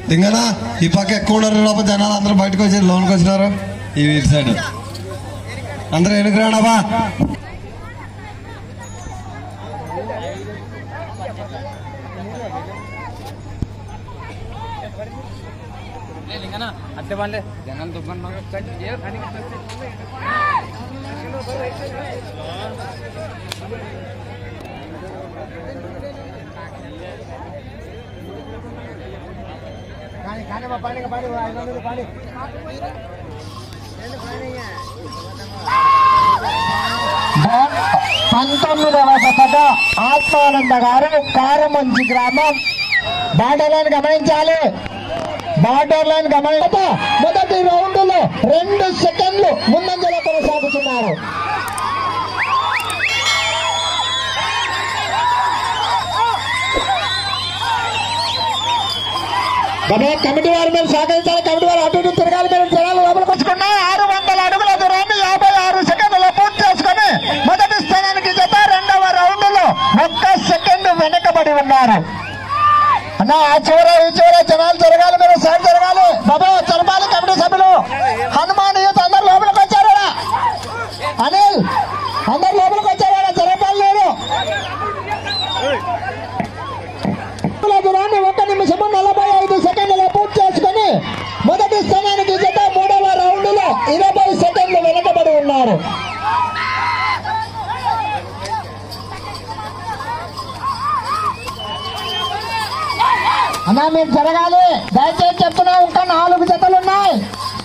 లింగనా ఈ పక్క ఎక్కువ ఉన్నారు లోపల జనాలు అందరూ బయటకు వచ్చి లోన్కి వచ్చినారు ఈ ఇటు సైడ్ అందరూ వెనుక రాడబ్బా అద్దె వాళ్ళే జనాలు దుబ్బన్ పంతొమ్మిదవ శతక ఆత్మానంద గారు కారమంచి గ్రామం బార్డర్ లైన్ గమనించాలి బార్డర్ లైన్ గమనించ మొదటి రౌండ్ లో రెండు సెకండ్లు ముందంజలో కొనసాగుతున్నారు గమని కమిటీ వారి మీరు సహకరించాలి కమిటీ వారు అటు ఇటు తిరగాలి మీరు జనాలు లోపలికి వచ్చుకున్నాయి ఆరు వందల అడుగుల దూరాన్ని యాభై ఆరు సెకండ్లలో పూర్తి చేసుకుని మొదటి స్థానానికి జత రెండవ రౌండ్ లో ఒక్క సెకండ్ వెనకబడి ఉన్నారు అన్న ఆ చివర ఈ చివర జనాలు జరగాలి మీరు సైడ్ జరగాలి బాబా జరపాలి కమిటీ సభ్యులు హనుమాన్ యూత్ అందరు లోపలికి వచ్చారా అనిల్ అందరు లోపలికి వచ్చారా జరపాలి లేదు దూరాన్ని ఒక నిమిషము నలభై ఐదు సెకండ్లలో పూర్తి చేసుకుని మొదటి స్థానానికి జత మూడవ రౌండ్ లో ఇరవై సెకండ్లు వెనకబడి ఉన్నారు అన్నా మీరు జరగాలి దయచేసి చెప్తున్నా ఇంకా నాలుగు జతలు ఉన్నాయి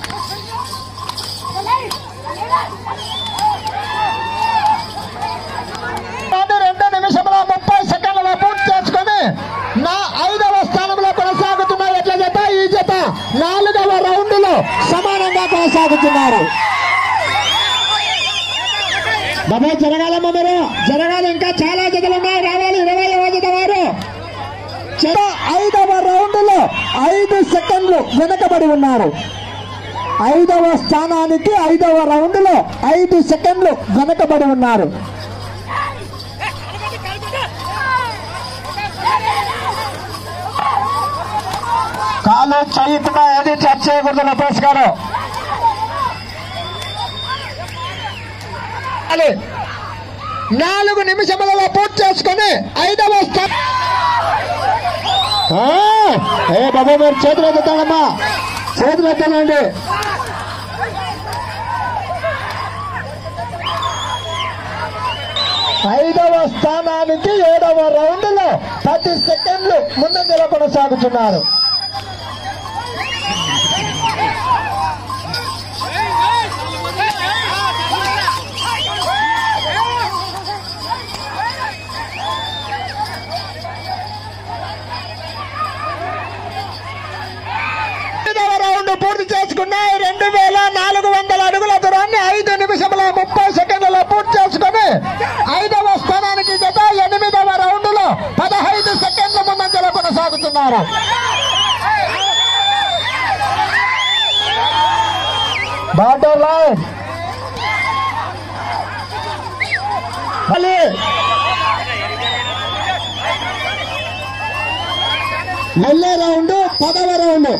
నాటి రెండు నిమిషముల ముప్పై సెకండ్లలో పూర్తి చేసుకుని నా ఐదవ స్థానంలో కొనసాగుతున్న ఎట్ల జత ఈ జత నాలుగవ రౌండ్ లో సమానంగా కొనసాగుతున్నారు బాబాయ్ జరగాలమ్మా మీరు జరగాలి ఇంకా చాలా జతలు ఉన్నాయి రావాలి ఇరవై జత వారు చెర ఐదవ రౌండ్ లో ఐదు సెకండ్లు వెనకబడి ఉన్నారు ఐదవ స్థానానికి ఐదవ రౌండ్ లో ఐదు సెకండ్లు వెనకబడి ఉన్నారు కాలు చైతున ఏది చర్చ చేయకూడదు రతేష్ గారు అది నాలుగు నిమిషములలో పూర్తి చేసుకొని ఐదవ స్థానం ఆ, ఏ బాబు మీరు చేతులు ఎత్తుతానమ్మా చేతులు ఎత్తానండి ఐదవ స్థానానికి ఏడవ రౌండ్ లో పది సెకండ్లు ముందంజలో కొనసాగుతున్నారు ఐదవ రౌండ్ పూర్తి చేసుకున్నాయి రెండు వేల నాలుగు వందల అడుగుల దూరాన్ని ఐదు నిమిషముల ముప్పై సెకండ్లలో పూర్తి చేసుకుని ఐదవ స్థానానికి జత ఎనిమిదవ రౌండ్ లో పదహైదు సెకండ్ల ముందంజలో కొనసాగుతున్నారు బార్డర్ లైన్ మళ్ళీ వెళ్ళే రౌండ్ పదవ రౌండ్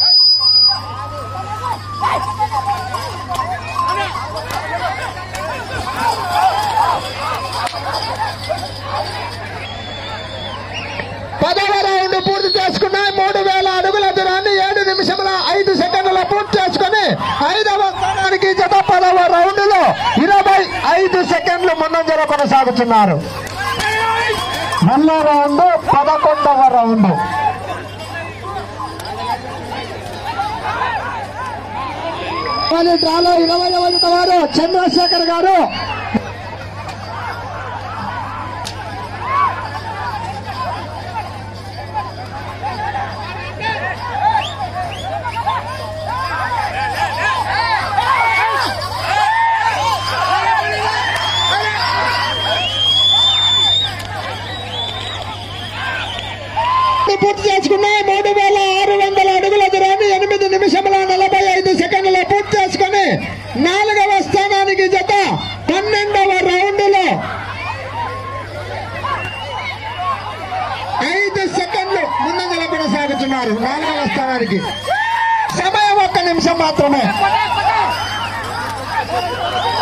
పదవ రౌండ్ పూర్తి చేసుకున్నాయి మూడు వేల అడుగుల దూరాన్ని ఏడు నిమిషముల ఐదు సెకండ్ల పూర్తి చేసుకుని ఐదవ స్థానానికి జత పదవ రౌండ్ లో ఇరవై ఐదు సెకండ్లు ముందంజలో కొనసాగుతున్నారు మళ్ళా రౌండ్ పదకొండవ రౌండ్ కానీ డ్రాలో ఇరవై జత వారు చంద్రశేఖర్ గారు పూర్తి చేసుకున్నాయి మూడు వేల ఆరు వందల అడుగుల దూరాన్ని ఎనిమిది నిమిషముల నలభై ఐదు సెకండ్ల పూర్తి చేసుకుని నాలుగవ స్థానానికి జత పన్నెండవ రౌండ్ లో ఐదు సెకండ్లు ముందంజలో కొనసాగుతున్నారు నాలుగవ స్థానానికి సమయం ఒక్క నిమిషం మాత్రమే